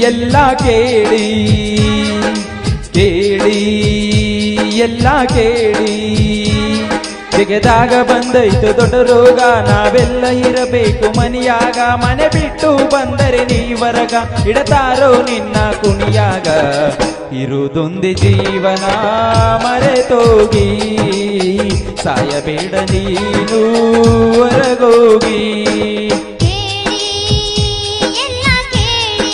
ಎಲ್ಲ ಕೇಳಿ ಕೇಳಿ ಎಲ್ಲ ಕೇಳಿ ತೆಗೆದಾಗ ಬಂದೈತು ದೊಡ್ಡ ರೋಗ ನಾವೆಲ್ಲ ಇರಬೇಕು ಮನೆಯಾಗ ಮನೆ ಬಿಟ್ಟು ಬಂದರೆ ನೀವರಗ ಇಡತಾರೋ ನಿನ್ನ ಕುಣಿಯಾಗ ಇರುದೊಂದೇ ಜೀವನ ಮರೆತೋಗಿ ಸಾಯಬೇಡ ನೀನು ಹೊರಗೋಗಿ ಕೇಳಿ ಎಲ್ಲ ಕೇಳಿ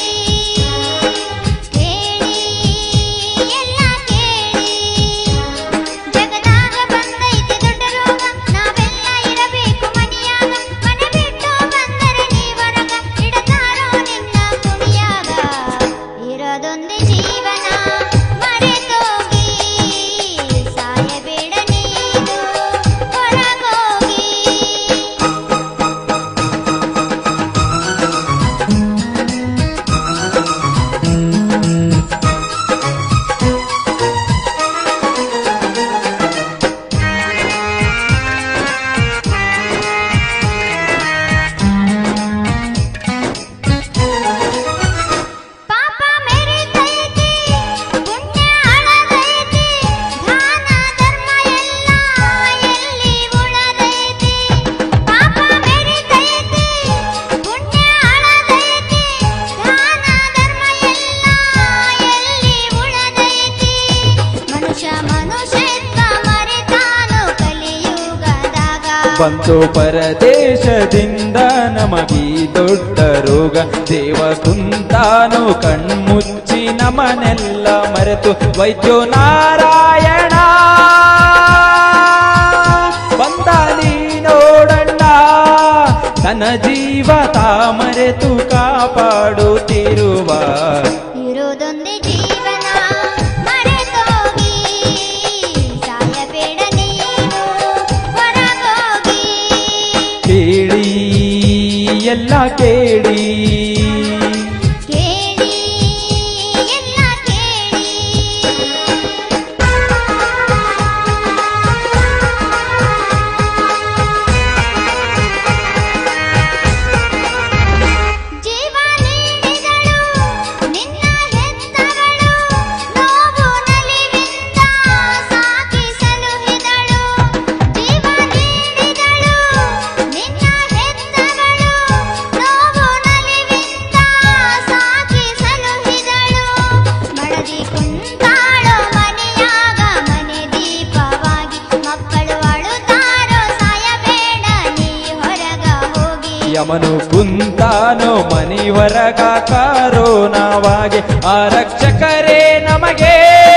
ಕೇಳಿ ಎಲ್ಲ ಕೇಳಿ ಜಗದಾಗ ಬಂದೈತೆ ದೊಡ್ಡ ರೋಗ ನಾವೆಲ್ಲ ಇರಬೇಕು ಮನೆಯಾಗ ಮನೆ ಬಿಟ್ಟು ಬಂದರೆ ನೀವರಗ ಇಡತಾರೋ ನಿನ್ನ ಕುಣಿಯಾಗ ಇರೋದೊಂದೇ ಜೀವನ ಮರೆತೋಗಿ ಸಾಯಬೇಡ ನೀನು ಹೊರಗೋಗಿ ಪಾಪ ಮೆರಿತೈತಿ ಪುಣ್ಯ ಅಳದೈತಿ ದಾನ ಧರ್ಮ ಎಲ್ಲ ಎಲ್ಲಿ ಉಳದೈತಿ ಪಾಪ ಮೆರಿತೈತಿ ಪುಣ್ಯ ಅಳದೈತಿ ದಾನ ಧರ್ಮ ಎಲ್ಲ ಎಲ್ಲಿ ಉಳದೈತಿ ಮನುಷ್ಯ ಮನುಷ್ಯತ್ವ ಮರೆತಾನು ಕಲಿಯುಗದಾಗ ಬಂತು ಪರದೇಶದಿಂದ ನಮಗೀ ದೊಡ್ಡ ರೋಗ ದೇವ ಕುಂತಾನು ಕಣ್ಮುಚ್ಚಿ ನಮನೆಲ್ಲ ಮರೆತು ವೈದ್ಯೋ ನಾರಾಯಣ ಬಂದ ನೀ ನೋಡಣ್ಣ ತನ್ನ ಜೀವ ತಾ ಮರೆತು ಕಾಪಾಡುತ್ತಿರುವ ಇರೋದೊಂದೇ ಜೀವನ ಮರೆತೋಗಿ ಸಾಯಬೇಡ ನೀನು ಹೊರಗೋಗಿ ಕೇಳಿ ಎಲ್ಲ ಕೇಳಿ ಕೇಳಿ ಎಲ್ಲ ಕೇಳಿ ಜೀವ ನೀಡಿದಳು ನಿನ್ನ ಹೆತ್ತವಳು ನೋವು ನಲಿವಿಂದ ಸಾಕಿ ಸಲುಹಿದಳು ಜೀವ ನೀಡಿದಳು ನಿನ್ನ ಹೆತ್ತವಳು ನೋವು ನಲಿವಿಂದ ಸಾಕಿ ಸಲುಹಿದಳು ಮಡದಿ ಕುಂತಾಳೋ ಮನೆಯಾಗ ಮನೆ ದೀಪವಾಗಿ ಮಕ್ಕಳು ಅಳುತ್ತಾರೋ ಸಾಯಬೇಡ ನೀ ಹೊರಗ ಹೋಗಿ ಯಮನು ಕುಂತಾನೋ ಮನಿವರಗ ಕಾರೋನವಾಗಿ ಆ ರಕ್ಷಕರೇ ನಮಗೆ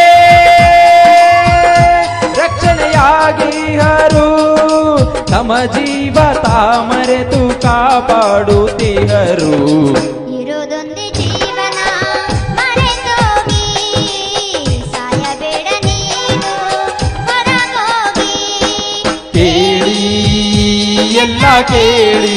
ರಕ್ಷಣೆಯಾಗಿ ಹರು ತಮ್ಮ ಜೀವ ತಾಮರೆತು ಕಾಪಾಡುತ್ತಿಹರು ಇರೋದೊಂದೇ ಜೀವನ ಮರೆತೋಗಿ ಸಾಯಬೇಡ ನೀನು ಹೊರಗೋಗಿ ಕೇಳಿ ಎಲ್ಲ ಕೇಳಿ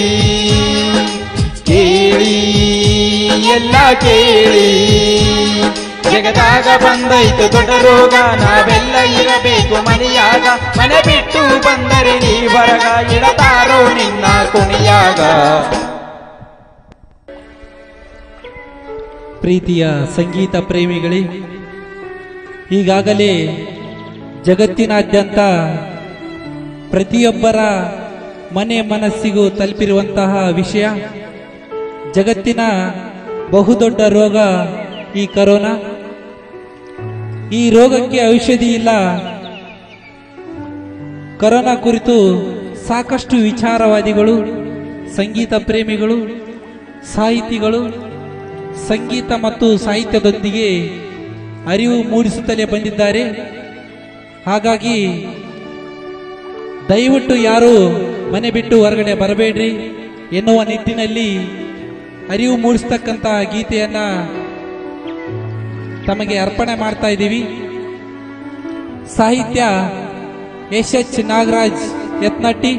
ಕೇಳಿ ಎಲ್ಲ ಕೇಳಿ ಜಗದಾಗ ಬಂದೈತು ದೊಡ್ಡ ರೋಗ ನಾವೆಲ್ಲ ಇರಬೇಕು ಮನೆಯಾಗ ಮನೆ ಬಿಟ್ಟು ಬಂದರೆ ನೀ ಹೊರಗ ಇಡತಾರೋ ನಿನ್ನ ಕುಣಿಯಾಗ ಪ್ರೀತಿಯ ಸಂಗೀತ ಪ್ರೇಮಿಗಳೇ ಈಗಾಗಲೇ ಜಗತ್ತಿನಾದ್ಯಂತ ಪ್ರತಿಯೊಬ್ಬರ ಮನೆ ಮನಸ್ಸಿಗೂ ತಲುಪಿರುವಂತಹ ವಿಷಯ ಜಗತ್ತಿನ ಬಹುದೊಡ್ಡ ರೋಗ ಈ ಕರೋನಾ ಈ ರೋಗಕ್ಕೆ ಔಷಧಿ ಇಲ್ಲ ಕರೋನಾ ಕುರಿತು ಸಾಕಷ್ಟು ವಿಚಾರವಾದಿಗಳು ಸಂಗೀತ ಪ್ರೇಮಿಗಳು ಸಾಹಿತಿಗಳು ಸಂಗೀತ ಮತ್ತು ಸಾಹಿತ್ಯದೊಂದಿಗೆ ಅರಿವು ಮೂಡಿಸುತ್ತಲೇ ಬಂದಿದ್ದಾರೆ ಹಾಗಾಗಿ ದಯವಿಟ್ಟು ಯಾರು ಮನೆ ಬಿಟ್ಟು ಹೊರಗಡೆ ಬರಬೇಡ್ರಿ ಎನ್ನುವ ನಿಟ್ಟಿನಲ್ಲಿ ಅರಿವು ಮೂಡಿಸ್ತಕ್ಕಂಥ ಗೀತೆಯನ್ನ ತಮಗೆ ಅರ್ಪಣೆ ಮಾಡ್ತಾ ಇದ್ದೀವಿ ಸಾಹಿತ್ಯ ಎಸ್ ಎಚ್ ನಾಗರಾಜ್ ಯತ್ನಟ್ಟಿ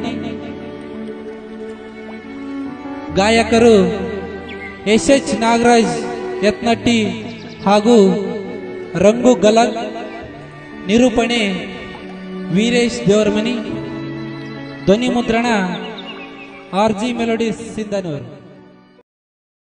ಗಾಯಕರು ಎಸ್ ಎಚ್ ನಾಗರಾಜ್ ಯತ್ನಟ್ಟಿ ಹಾಗೂ ರಂಗು ಗಲಗ್ ನಿರೂಪಣೆ ವೀರೇಶ್ ದೇವರಮನಿ ಧ್ವನಿ ಮುದ್ರಣ ಆರ್ ಜಿ ಮೆಲೋಡಿಸ್ ಸಿಂಧನೂರು